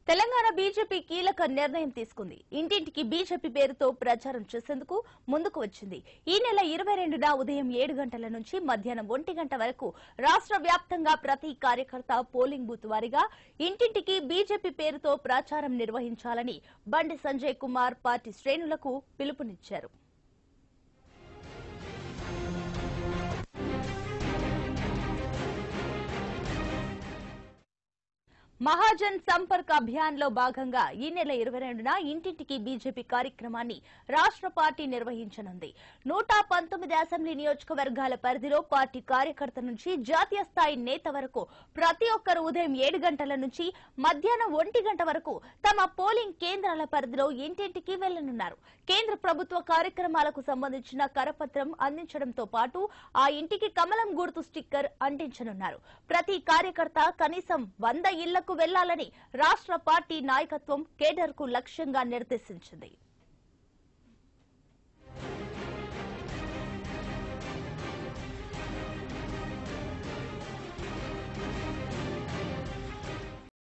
Telangana BJP కీలక నిర్ణయం తీసుకుంది ఇంటింటికి బీజేపీ పేరుతో ప్రచారం చేసేందుకు ముందుకు వచ్చింది ఈ నెల ఇరవై రెండున ఉదయం ఏడు గంటల నుంచి మధ్యాహ్నం ఒంటి గంట వరకు రాష్ట్ర వ్యాప్తంగా ప్రతి కార్యకర్త పోలింగ్ బూత్ వారీగా ఇంటింటికి బీజేపీ పేరుతో ప్రచారం నిర్వహించాలని బండి సంజయ్ కుమార్ పార్టీ శ్రేణులకు పిలుపునిచ్చారు మహాజన్ సంపర్క్ అభియాన్ లో భాగంగా ఈ నెల ఇరవై రెండున ఇంటింటికి బీజేపీ కార్యక్రమాన్ని రాష్ట్ర పార్టీ నిర్వహించనుంది నూట పంతొమ్మిది అసెంబ్లీ నియోజకవర్గాల పరిధిలో పార్టీ కార్యకర్త నుంచి జాతీయ స్థాయి నేత వరకు ప్రతి ఒక్కరు ఉదయం ఏడు గంటల నుంచి మధ్యాహ్నం ఒంటి గంట వరకు తమ పోలింగ్ కేంద్రాల పరిధిలో ఇంటింటికి వెళ్లనున్నారు కేంద్ర ప్రభుత్వ కార్యక్రమాలకు సంబంధించిన కరపత్రం అందించడంతో పాటు ఆ ఇంటికి కమలం గుర్తు స్టిక్కర్ అంటించనున్నారు ప్రతి కార్యకర్త కనీసం వంద ఇళ్లకు వెళ్లాలని రాష్ట్ర పార్టీ నాయకత్వం కేడర్ కు లక్ష్యంగా నిర్దేశించింది